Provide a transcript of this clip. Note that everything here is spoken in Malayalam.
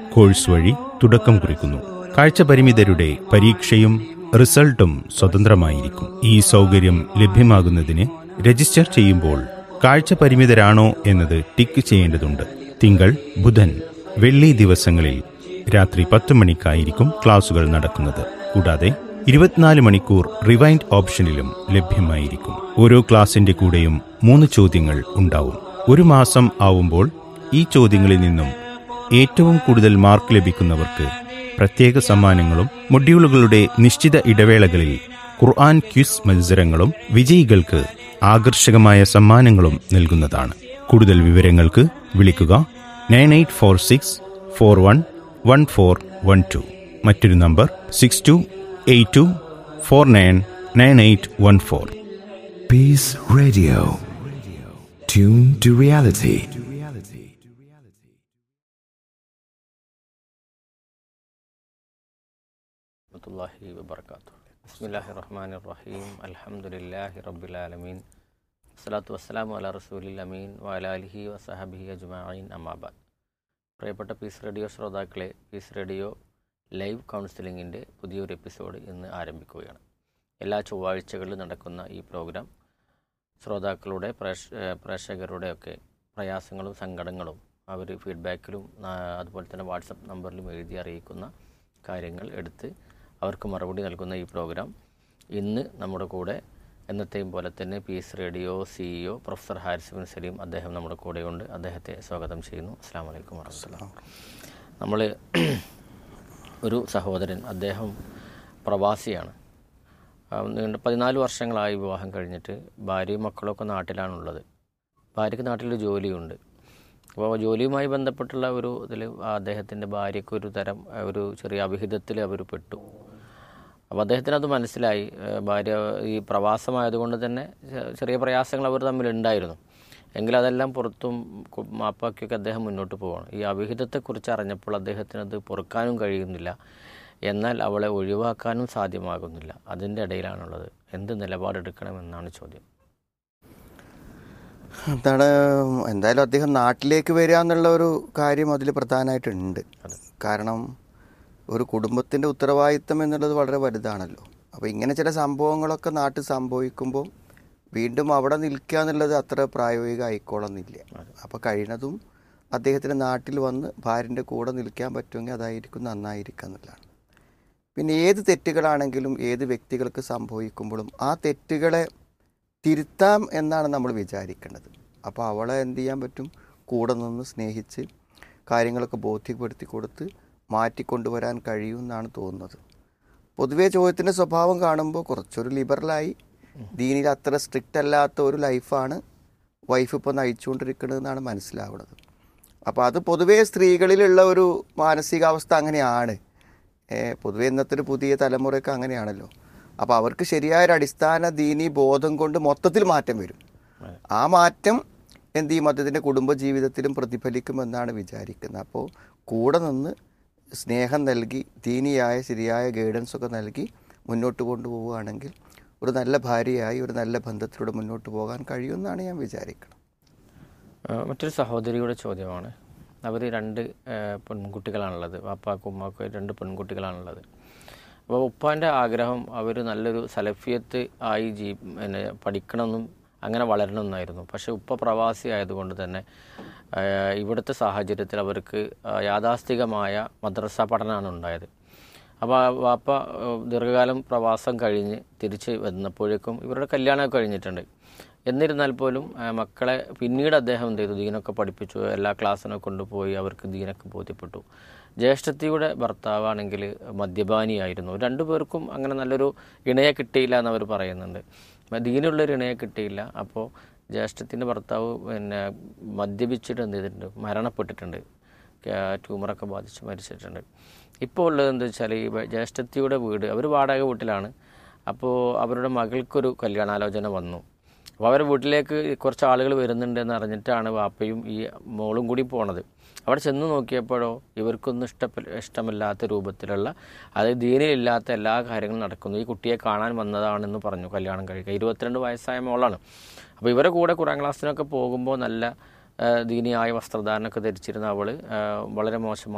കോഴ്സ് വഴി തുടക്കം കുറിക്കുന്നു കാഴ്ചപരിമിതരുടെ പരീക്ഷയും റിസൾട്ടും സ്വതന്ത്രമായിരിക്കും ഈ സൗകര്യം ലഭ്യമാകുന്നതിന് രജിസ്റ്റർ ചെയ്യുമ്പോൾ കാഴ്ചപരിമിതരാണോ എന്നത് ടിക്ക് ചെയ്യേണ്ടതുണ്ട് തിങ്കൾ ബുധൻ വെള്ളി ദിവസങ്ങളിൽ രാത്രി പത്ത് മണിക്കായിരിക്കും ക്ലാസുകൾ നടക്കുന്നത് കൂടാതെ ഇരുപത്തിനാല് മണിക്കൂർ റിവൈൻഡ് ഓപ്ഷനിലും ലഭ്യമായിരിക്കും ഓരോ ക്ലാസിന്റെ കൂടെയും മൂന്ന് ചോദ്യങ്ങൾ ഉണ്ടാവും ഒരു മാസം ആവുമ്പോൾ ഈ ചോദ്യങ്ങളിൽ നിന്നും ഏറ്റവും കൂടുതൽ മാർക്ക് ലഭിക്കുന്നവർക്ക് പ്രത്യേക സമ്മാനങ്ങളും മൊഡ്യൂളുകളുടെ നിശ്ചിത ഇടവേളകളിൽ ഖുർആൻ ക്വിസ് മത്സരങ്ങളും വിജയികൾക്ക് ആകർഷകമായ സമ്മാനങ്ങളും നൽകുന്നതാണ് കൂടുതൽ വിവരങ്ങൾക്ക് വിളിക്കുക nine eight four six four one one four one two മറ്റൊരു number six two eight two four nine nine eight one four Peace Radio. Tune to reality. വറഹമത്തല്ലാഹി വബർക്കാത്തു ബിസ്മില്ലാഹി റഹ്മാൻ റഹീം അൽഹംദുലില്ലാഹി റബ്ബിൽ ആലമീൻ അസ്സലാത്തു വസ്സലാമു അല റസൂലിൽ അമീൻ വലാലിഹി വസഹബിഹി അജ്മായിൻ അമ്മാബാദ് പ്രിയപ്പെട്ട പീസ് റേഡിയോ ശ്രോതാക്കളെ പീസ് റേഡിയോ ലൈവ് കൗൺസിലിങ്ങിൻ്റെ പുതിയൊരു എപ്പിസോഡ് ഇന്ന് ആരംഭിക്കുകയാണ് എല്ലാ ചൊവ്വാഴ്ചകളിലും നടക്കുന്ന ഈ പ്രോഗ്രാം ശ്രോതാക്കളുടെ പ്രേക്ഷ ഏഹ് പ്രേക്ഷകരുടെയൊക്കെ പ്രയാസങ്ങളും സങ്കടങ്ങളും അവർ ഫീഡ്ബാക്കിലും ആ, അതുപോലെ തന്നെ വാട്സപ്പ് നമ്പറിലും എഴുതി അറിയിക്കുന്ന കാര്യങ്ങൾ എടുത്ത് അവർക്ക് മറുപടി നൽകുന്ന ഈ പ്രോഗ്രാം ഇന്ന് നമ്മുടെ കൂടെ എന്നത്തെയും പോലെ തന്നെ peace radio CEO professor Haris bin Saleem അദ്ദേഹം നമ്മുടെ കൂടെയുണ്ട് അദ്ദേഹത്തെ സ്വാഗതം ചെയ്യുന്നു അസ്സാം വലൈക്കും വർഹമത്തുള്ള നമ്മൾ ഒരു സഹോദരൻ അദ്ദേഹം പ്രവാസിയാണ് ആ, നീണ്ട പതിനാല് വർഷങ്ങളായി വിവാഹം കഴിഞ്ഞിട്ട് ഭാര്യയും മക്കളൊക്കെ നാട്ടിലാണുള്ളത് ഭാര്യയ്ക്ക് നാട്ടിലൊരു ജോലിയുണ്ട് അപ്പോൾ ജോലിയുമായി ബന്ധപ്പെട്ടുള്ള ഒരു ഇതിൽ അദ്ദേഹത്തിൻ്റെ ഭാര്യയ്ക്ക് ഒരു തരം ആ, ഒരു ചെറിയ അവിഹിതത്തിൽ അവർ പെട്ടു അപ്പോൾ അദ്ദേഹത്തിന് അത് മനസ്സിലായി ആ, ഭാര്യ ഈ പ്രവാസമായതുകൊണ്ട് തന്നെ ചെ- ചെറിയ പ്രയാസങ്ങൾ അവർ തമ്മിൽ ഉണ്ടായിരുന്നു എങ്കിലും അതെല്ലാം പുറത്തും കു- മാപ്പാക്കിയൊക്കെ അദ്ദേഹം മുന്നോട്ട് പോവാണ് ഈ അവിഹിതത്തെക്കുറിച്ച് അറിഞ്ഞപ്പോൾ അദ്ദേഹത്തിന് അത് പൊറുക്കാനും കഴിയുന്നില്ല എന്നാൽ അവളെ ഒഴിവാക്കാനും സാധ്യമാകുന്നില്ല അതിൻ്റെ ഇടയിലാണുള്ളത് എന്ത് നിലപാടെടുക്കണമെന്നാണ് ചോദ്യം എന്താണ് എന്തായാലും അദ്ദേഹം നാട്ടിലേക്ക് വരിക എന്നുള്ള ഒരു കാര്യം അതിൽ പ്രധാനമായിട്ടുണ്ട് അതെ. കാരണം ഒരു കുടുംബത്തിൻ്റെ ഉത്തരവാദിത്തം എന്നുള്ളത് വളരെ വലുതാണല്ലോ അപ്പോൾ ഇങ്ങനെ ചില സംഭവങ്ങളൊക്കെ നാട്ടിൽ സംഭവിക്കുമ്പോൾ വീണ്ടും അവിടെ നിൽക്കുക എന്നുള്ളത് അത്ര പ്രായോഗിക ആയിക്കോളന്നില്ല അപ്പോൾ കഴിയുന്നതും അദ്ദേഹത്തിന് നാട്ടിൽ വന്ന് ഭാര്യൻ്റെ കൂടെ നിൽക്കാൻ പറ്റുമെങ്കിൽ അതായിരിക്കും നന്നായിരിക്കുക എന്നുള്ളതാണ് പിന്നെ ഏത് തെറ്റുകളാണെങ്കിലും ഏത് വ്യക്തികൾക്ക് സംഭവിക്കുമ്പോഴും ആ തെറ്റുകളെ തിരുത്താം എന്നാണ് നമ്മൾ വിചാരിക്കേണ്ടത് അപ്പോൾ അവളെ എന്ത് ചെയ്യാൻ പറ്റും കൂടെ നിന്ന് സ്നേഹിച്ച് കാര്യങ്ങളൊക്കെ ബോധ്യപ്പെടുത്തി കൊടുത്ത് മാറ്റിക്കൊണ്ടുവരാൻ കഴിയുമെന്നാണ് തോന്നുന്നത് പൊതുവേ ചോദ്യത്തിൻ്റെ സ്വഭാവം കാണുമ്പോൾ കുറച്ചൊരു ലിബറലായി ദീനിൽ അത്ര സ്ട്രിക്റ്റ് അല്ലാത്ത ഒരു ലൈഫാണ് വൈഫ് ഇപ്പോൾ നയിച്ചുകൊണ്ടിരിക്കുന്നതെന്നാണ് മനസ്സിലാവുന്നത് അപ്പോൾ അത് പൊതുവേ സ്ത്രീകളിലുള്ള ഒരു മാനസികാവസ്ഥ അങ്ങനെയാണ് ഏ, പൊതുവെ ഇന്നത്തെ ഒരു പുതിയ തലമുറയൊക്കെ അങ്ങനെയാണല്ലോ അപ്പോൾ അവർക്ക് ശരിയായ ഒരു അടിസ്ഥാന ദീനി ബോധം കൊണ്ട് മൊത്തത്തിൽ മാറ്റം വരും ആ മാറ്റം എന്ത് ചെയ്യും അദ്ദേഹത്തിൻ്റെ കുടുംബജീവിതത്തിലും പ്രതിഫലിക്കുമെന്നാണ് വിചാരിക്കുന്നത് അപ്പോൾ കൂടെ നിന്ന് സ്നേഹം നൽകി ദീനിയായ ശരിയായ ഗൈഡൻസ് ഒക്കെ നൽകി മുന്നോട്ട് കൊണ്ടുപോവുകയാണെങ്കിൽ ഒരു നല്ല ഭാര്യയായി ഒരു നല്ല ബന്ധത്തിലൂടെ മുന്നോട്ട് പോകാൻ കഴിയുമെന്നാണ് ഞാൻ വിചാരിക്കുന്നത് ആ, മറ്റൊരു സഹോദരിയുടെ ചോദ്യമാണ് അവർ രണ്ട് ആ, പെൺകുട്ടികളാണുള്ളത് വാപ്പാക്കും ഉമ്മാക്കും രണ്ട് പെൺകുട്ടികളാണുള്ളത് അപ്പോൾ ഉപ്പാൻ്റെ ആഗ്രഹം അവർ നല്ലൊരു സലഫിയത്ത് ആയി ജീ പിന്നെ പഠിക്കണമെന്നും അങ്ങനെ വളരണമെന്നായിരുന്നു പക്ഷേ ഉപ്പ പ്രവാസി ആയതുകൊണ്ട് തന്നെ ആ, ഇവിടുത്തെ സാഹചര്യത്തിൽ അവർക്ക് ആ, യാഥാസ്ഥികമായ മദ്രസ പഠനമാണ് ഉണ്ടായത് അപ്പോൾ ആ വാപ്പ ആ, ദീർഘകാലം പ്രവാസം കഴിഞ്ഞ് തിരിച്ച് വന്നപ്പോഴേക്കും ഇവരുടെ കല്യാണമൊക്കെ കഴിഞ്ഞിട്ടുണ്ട് എന്നിരുന്നാൽ പോലും ആ, മക്കളെ പിന്നീട് അദ്ദേഹം എന്ത് ചെയ്തു ദീനൊക്കെ പഠിപ്പിച്ചു എല്ലാ ക്ലാസ്സിനൊക്കെ കൊണ്ടുപോയി അവർക്ക് ദീനൊക്കെ ബോധ്യപ്പെട്ടു ജ്യേഷ്ഠത്തിയുടെ ഭർത്താവാണെങ്കിൽ മദ്യപാനിയായിരുന്നു രണ്ടു പേർക്കും അങ്ങനെ നല്ലൊരു ഇണയെ കിട്ടിയില്ല എന്ന് അവർ പറയുന്നുണ്ട് ദീനുള്ളൊരു ഇണയെ കിട്ടിയില്ല അപ്പോൾ ജ്യേഷ്ഠത്തിൻ്റെ ഭർത്താവ് പിന്നെ മദ്യപിച്ചിട്ട് എന്ത് ചെയ്തിട്ടുണ്ട് മരണപ്പെട്ടിട്ടുണ്ട് ക്യാ- ട്യൂമറൊക്കെ ബാധിച്ച് മരിച്ചിട്ടുണ്ട് ഇപ്പോൾ ഉള്ളത് എന്താ വെച്ചാൽ ഈ വ- ജ്യേഷ്ഠത്തിയുടെ വീട് അവർ വാടക വീട്ടിലാണ് അപ്പോൾ അവരുടെ മകൾക്കൊരു കല്യാണാലോചന വന്നു അപ്പോൾ അവരുടെ വീട്ടിലേക്ക് കുറച്ച് ആളുകൾ വരുന്നുണ്ടെന്ന് അറിഞ്ഞിട്ടാണ് വാപ്പയും ഈ മോളും കൂടി പോണത് അവിടെ ചെന്ന് നോക്കിയപ്പോഴോ ഇവർക്കൊന്നും ഇഷ്ടപ്പെ ഇഷ്ടമില്ലാത്ത രൂപത്തിലുള്ള അതായത് ദീനിലില്ലാത്ത എല്ലാ കാര്യങ്ങളും നടക്കുന്നു ഈ കുട്ടിയെ കാണാൻ വന്നതാണെന്ന് പറഞ്ഞു കല്യാണം കഴിക്കുക ഇരുപത്തിരണ്ട് വയസ്സായ മോളാണ് അപ്പോൾ ഇവരെ കൂടെ കുറാം ക്ലാസ്സിനൊക്കെ പോകുമ്പോൾ നല്ല ആ, ദീനിയായ വസ്ത്രധാരണമൊക്കെ ധരിച്ചിരുന്ന അവൾ വളരെ മോശമായ